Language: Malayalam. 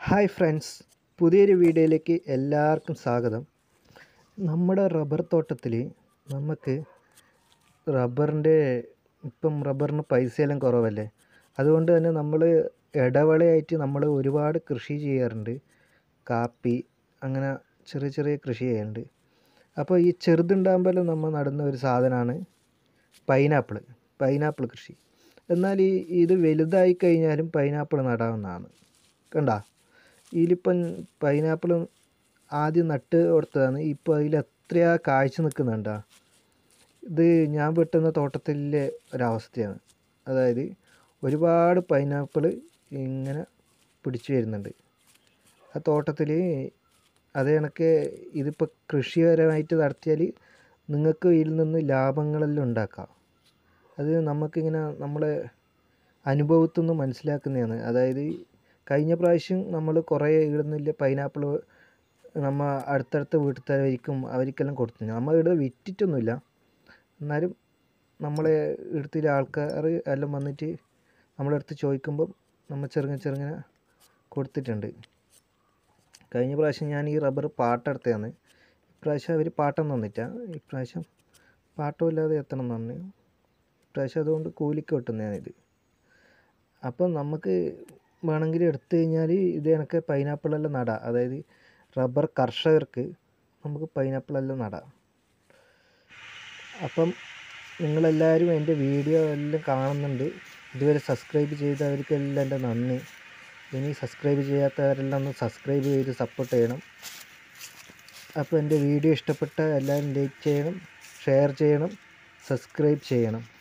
ഹായ് ഫ്രണ്ട്സ് പുതിയൊരു വീഡിയോയിലേക്ക് എല്ലാവർക്കും സ്വാഗതം നമ്മുടെ റബ്ബർ തോട്ടത്തിൽ നമുക്ക് റബ്ബറിൻ്റെ ഇപ്പം റബ്ബറിന് പൈസയെല്ലാം കുറവല്ലേ അതുകൊണ്ട് തന്നെ നമ്മൾ ഇടവേളയായിട്ട് നമ്മൾ ഒരുപാട് കൃഷി ചെയ്യാറുണ്ട് കാപ്പി അങ്ങനെ ചെറിയ ചെറിയ കൃഷി ചെയ്യുന്നുണ്ട് അപ്പോൾ ഈ ചെറുതുണ്ടാകുമ്പോൾ നമ്മൾ നടുന്ന ഒരു സാധനമാണ് പൈനാപ്പിൾ പൈനാപ്പിൾ കൃഷി എന്നാൽ ഈ ഇത് വലുതായി കഴിഞ്ഞാലും പൈനാപ്പിൾ നടാവുന്നതാണ് കണ്ട ഇതിലിപ്പം പൈനാപ്പിൾ ആദ്യം നട്ട് കൊടുത്തതാണ് ഇപ്പോൾ അതിൽ എത്രയാ കാഴ്ച നിൽക്കുന്നുണ്ടാ ഇത് ഞാൻ വെട്ടുന്ന തോട്ടത്തിലെ ഒരവസ്ഥയാണ് അതായത് ഒരുപാട് പൈനാപ്പിൾ ഇങ്ങനെ പിടിച്ചു വരുന്നുണ്ട് ആ തോട്ടത്തിൽ അത് കണക്ക് ഇതിപ്പോൾ കൃഷിപരമായിട്ട് നടത്തിയാൽ നിങ്ങൾക്ക് ഇതിൽ നിന്ന് ലാഭങ്ങളെല്ലാം ഉണ്ടാക്കാം അത് നമുക്കിങ്ങനെ നമ്മളെ അനുഭവത്തിൽ നിന്ന് മനസ്സിലാക്കുന്നതാണ് അതായത് കഴിഞ്ഞ പ്രാവശ്യം നമ്മൾ കുറേ ഇടുന്നില്ല പൈനാപ്പിൾ നമ്മ അടുത്തടുത്ത വീട്ടിലവർക്കും അവർക്കെല്ലാം കൊടുത്തു നമ്മൾ ഇവിടെ വിറ്റിട്ടൊന്നുമില്ല എന്നാലും നമ്മളെ ഇടത്തിലെ ആൾക്കാർ എല്ലാം വന്നിട്ട് നമ്മളടുത്ത് ചോദിക്കുമ്പം നമ്മൾ ചെറുങ്ങനെ ചെറുങ്ങനെ കൊടുത്തിട്ടുണ്ട് കഴിഞ്ഞ പ്രാവശ്യം ഞാൻ ഈ റബ്ബർ പാട്ടെടുത്തതാണ് ഇപ്രാവശ്യം അവർ പാട്ടം തന്നിട്ട ഇപ്രാവശ്യം പാട്ടമില്ലാതെ എത്തണം എന്ന് പറഞ്ഞു ഇപ്രാവശ്യം അതുകൊണ്ട് കൂലിക്ക് വെട്ടുന്നതാണിത് അപ്പം നമുക്ക് വേണമെങ്കിൽ എടുത്തു കഴിഞ്ഞാൽ ഇത് കണക്ക് പൈനാപ്പിളെല്ലാം നടാം അതായത് റബ്ബർ കർഷകർക്ക് നമുക്ക് പൈനാപ്പിളെല്ലാം നടാം അപ്പം നിങ്ങളെല്ലാവരും എൻ്റെ വീഡിയോ എല്ലാം കാണുന്നുണ്ട് ഇതുവരെ സബ്സ്ക്രൈബ് ചെയ്തവർക്കെല്ലാം എൻ്റെ നന്ദി ഇനി സബ്സ്ക്രൈബ് ചെയ്യാത്തവരെല്ലാം ഒന്ന് സബ്സ്ക്രൈബ് ചെയ്ത് സപ്പോർട്ട് ചെയ്യണം അപ്പോൾ എൻ്റെ വീഡിയോ ഇഷ്ടപ്പെട്ട എല്ലാവരും ലൈക്ക് ചെയ്യണം ഷെയർ ചെയ്യണം സബ്സ്ക്രൈബ് ചെയ്യണം